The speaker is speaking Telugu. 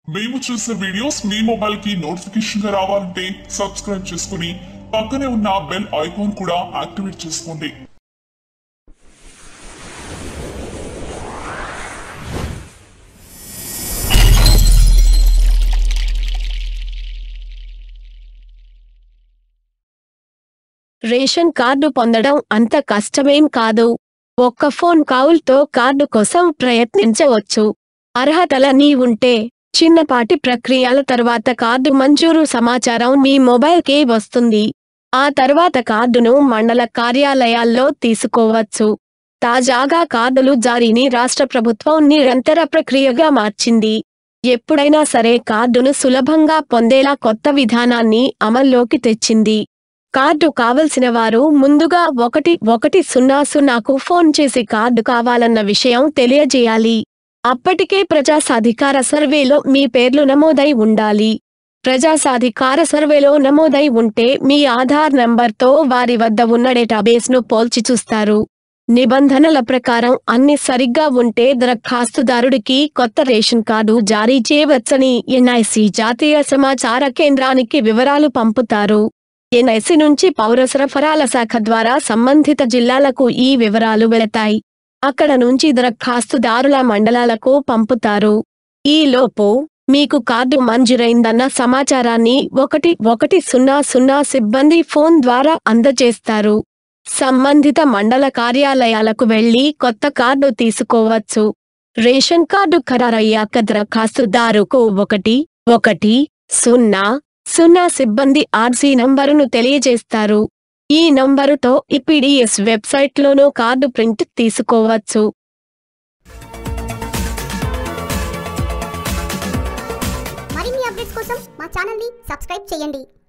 మేము చేసే వీడియోస్ మీ మొబైల్ కి నోటిఫికేషన్ గా రావాలంటే సబ్స్క్రైబ్ చేసుకుని పక్కనే ఉన్న బెల్ ఐకాన్ కూడా యాక్టివేట్ చేసుకోండి రేషన్ కార్డు పొందడం అంత కష్టమేం కాదు ఒక్క ఫోన్ కాల్తో కార్డు కోసం ప్రయత్నించవచ్చు అర్హతలన్నీ ఉంటే చిన్నపాటి ప్రక్రియల తర్వాత కార్డు మంజూరు సమాచారం మీ మొబైల్కే వస్తుంది ఆ తర్వాత కార్డును మండల కార్యాలయాల్లో తీసుకోవచ్చు తాజాగా కార్డులు జారీని రాష్ట్ర ప్రభుత్వం నిరంతర ప్రక్రియగా మార్చింది ఎప్పుడైనా సరే కార్డును సులభంగా పొందేలా కొత్త విధానాన్ని అమల్లోకి తెచ్చింది కార్డు కావలసిన వారు ముందుగా ఒకటి ఒకటి సున్నా సున్నాకు ఫోన్ చేసి కార్డు కావాలన్న విషయం తెలియజేయాలి అప్పటికే ప్రజా సాధికార సర్వేలో మీ పేర్లు నమోదై ఉండాలి ప్రజా సాధికార సర్వేలో నమోదై ఉంటే మీ ఆధార్ నంబర్తో వారి వద్ద ఉన్న డేటాబేస్ను పోల్చి చూస్తారు నిబంధనల ప్రకారం అన్ని సరిగ్గా ఉంటే దరఖాస్తుదారుడికి కొత్త రేషన్ కార్డు జారీ చేయవచ్చని ఎన్ఐసి జాతీయ సమాచార కేంద్రానికి వివరాలు పంపుతారు ఎన్ఐసి నుంచి పౌర సరఫరాల శాఖ ద్వారా సంబంధిత జిల్లాలకు ఈ వివరాలు వెళతాయి అక్కడ నుంచి దరఖాస్తుదారుల మండలాలకు పంపుతారు ఈ లోపు మీకు కార్డు మంజూరైందన్న సమాచారాన్ని ఒకటి ఒకటి సున్నా సున్నా సిబ్బంది ఫోన్ ద్వారా అందజేస్తారు సంబంధిత మండల కార్యాలయాలకు వెళ్లి కొత్త కార్డు తీసుకోవచ్చు రేషన్ కార్డు ఖరారయ్యాక దరఖాస్తుదారుకు ఒకటి ఒకటి సున్నా సున్నా సిబ్బంది ఆర్సీ నంబరును తెలియజేస్తారు ఈ నంబరుతో ఈపీడీఎస్ వెబ్సైట్లోనూ కార్డు ప్రింట్ తీసుకోవచ్చు మరిన్ని అప్డేట్స్ కోసం మా ఛానల్ని సబ్స్క్రైబ్ చేయండి